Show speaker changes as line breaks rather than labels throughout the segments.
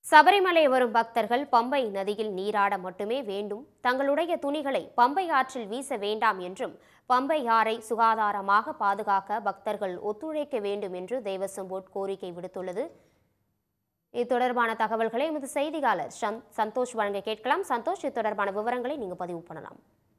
சபரிமலை வரும் பக்தர்கள் பம்பை நதியில் நீராட மட்டுமே வேண்டும் தங்களுடைய துணிகளை பம்பை ஆற்றில் வீச வேண்டாம் என்றும் பம்பை ஆறை சுகாதாரமாக பாதுகாக்க பக்தர்கள் ஒத்துழைக்க வேண்டும் என்று தேவசம் போர்ட் கோரிக்கை விடுத்துள்ளது இது தொடர்பான தகவல்களை எமது செய்தியாளர் சந்- சந்தோஷ் வழங்க கேட்கலாம் சந்தோஷ் இது தொடர்பான விவரங்களை நீங்க பதிவு பண்ணலாம்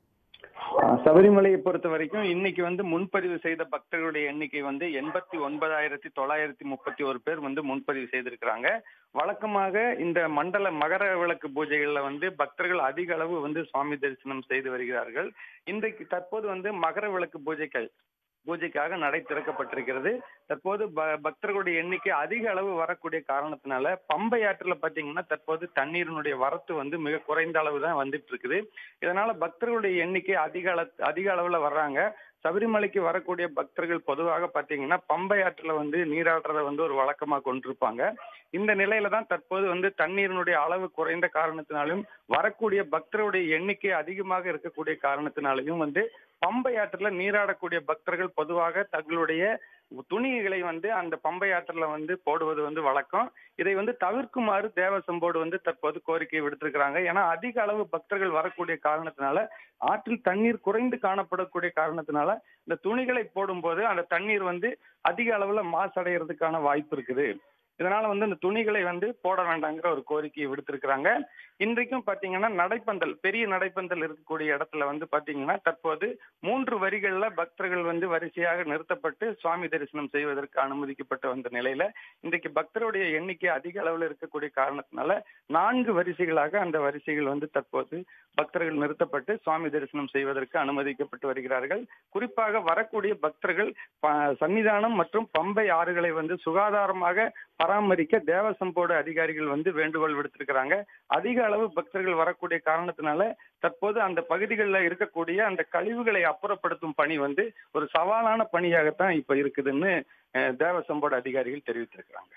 ஆஹ் சபரிமலையை பொறுத்த வரைக்கும் இன்னைக்கு வந்து முன்பதிவு செய்த பக்தர்களுடைய எண்ணிக்கை வந்து எண்பத்தி ஒன்பதாயிரத்தி தொள்ளாயிரத்தி முப்பத்தி ஒரு பேர் வந்து முன்பதிவு செய்திருக்கிறாங்க வழக்கமாக இந்த மண்டல மகர விளக்கு பூஜைகள்ல வந்து பக்தர்கள் அதிக அளவு வந்து சுவாமி தரிசனம் செய்து வருகிறார்கள் இன்றைக்கு தற்போது வந்து மகர விளக்கு பூஜைகள் பூஜைக்காக நடை திறக்கப்பட்டிருக்கிறது தற்போது ப- பக்தர்களுடைய எண்ணிக்கை அதிக அளவு வரக்கூடிய காரணத்தினால பம்பை ஆற்றுல பாத்தீங்கன்னா தற்போது தண்ணீரினுடைய வரத்து வந்து மிக குறைந்த அளவு தான் வந்துட்டு இருக்குது இதனால பக்தர்களுடைய எண்ணிக்கை அதிக அள அதிக அளவுல வர்றாங்க சபரிமலைக்கு வரக்கூடிய பக்தர்கள் பொதுவாக பாத்தீங்கன்னா பம்பை ஆற்றுல வந்து நீராடுறத வந்து ஒரு வழக்கமா கொண்டிருப்பாங்க இந்த நிலையில தான் தற்போது வந்து தண்ணீரினுடைய அளவு குறைந்த காரணத்தினாலும் வரக்கூடிய பக்தருடைய எண்ணிக்கை அதிகமாக இருக்கக்கூடிய காரணத்தினாலையும் வந்து பம்பை ஆற்றுல நீராடக்கூடிய பக்தர்கள் பொதுவாக தங்களுடைய துணிகளை வந்து அந்த பம்பை ஆற்றுல வந்து போடுவது வந்து வழக்கம் இதை வந்து தவிர்க்குமாறு தேவசம்போடு வந்து தற்போது கோரிக்கை விடுத்திருக்கிறாங்க ஏன்னா அதிக அளவு பக்தர்கள் வரக்கூடிய காரணத்தினால ஆற்றில் தண்ணீர் குறைந்து காணப்படக்கூடிய காரணத்தினால இந்த துணிகளை போடும்போது அந்த தண்ணீர் வந்து அதிக அளவுல மாசடைகிறதுக்கான வாய்ப்பு இருக்குது இதனால வந்து இந்த துணிகளை வந்து போட வேண்டாங்கிற ஒரு கோரிக்கையை விடுத்திருக்கிறாங்க இன்றைக்கும் பாத்தீங்கன்னா நடைப்பந்தல் பெரிய நடைப்பந்தல் இருக்கக்கூடிய இடத்துல வந்து பாத்தீங்கன்னா தற்போது மூன்று வரிகள்ல பக்தர்கள் வந்து வரிசையாக நிறுத்தப்பட்டு சுவாமி தரிசனம் செய்வதற்கு அனுமதிக்கப்பட்டு வந்த நிலையில இன்றைக்கு பக்தருடைய எண்ணிக்கை அதிக அளவில் இருக்கக்கூடிய காரணத்தினால நான்கு வரிசைகளாக அந்த வரிசைகள் வந்து தற்போது பக்தர்கள் நிறுத்தப்பட்டு சுவாமி தரிசனம் செய்வதற்கு அனுமதிக்கப்பட்டு வருகிறார்கள் குறிப்பாக வரக்கூடிய பக்தர்கள் ப- சன்னிதானம் மற்றும் பம்பை ஆறுகளை வந்து சுகாதாரமாக பராமரிக்க தேவசம்போர்டு அதிகாரிகள் வந்து வேண்டுகோள் விடுத்திருக்கிறாங்க அதிக அளவு பக்தர்கள் வரக்கூடிய காரணத்தினால தற்போது அந்த பகுதிகளில் இருக்கக்கூடிய அந்த கழிவுகளை அப்புறப்படுத்தும் பணி வந்து ஒரு சவாலான பணியாகத்தான் இப்ப இருக்குதுன்னு அஹ், தேவசம்போர்டு அதிகாரிகள் தெரிவித்திருக்கிறாங்க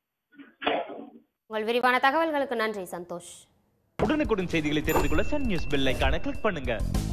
உங்கள் விரிவான தகவல்களுக்கு நன்றி சந்தோஷ்
உடனுக்குடன் செய்திகளை தெரிந்து கொள்ள சன் நியூஸ் பெல் ஐகானை கிளிக் பண்ணுங்க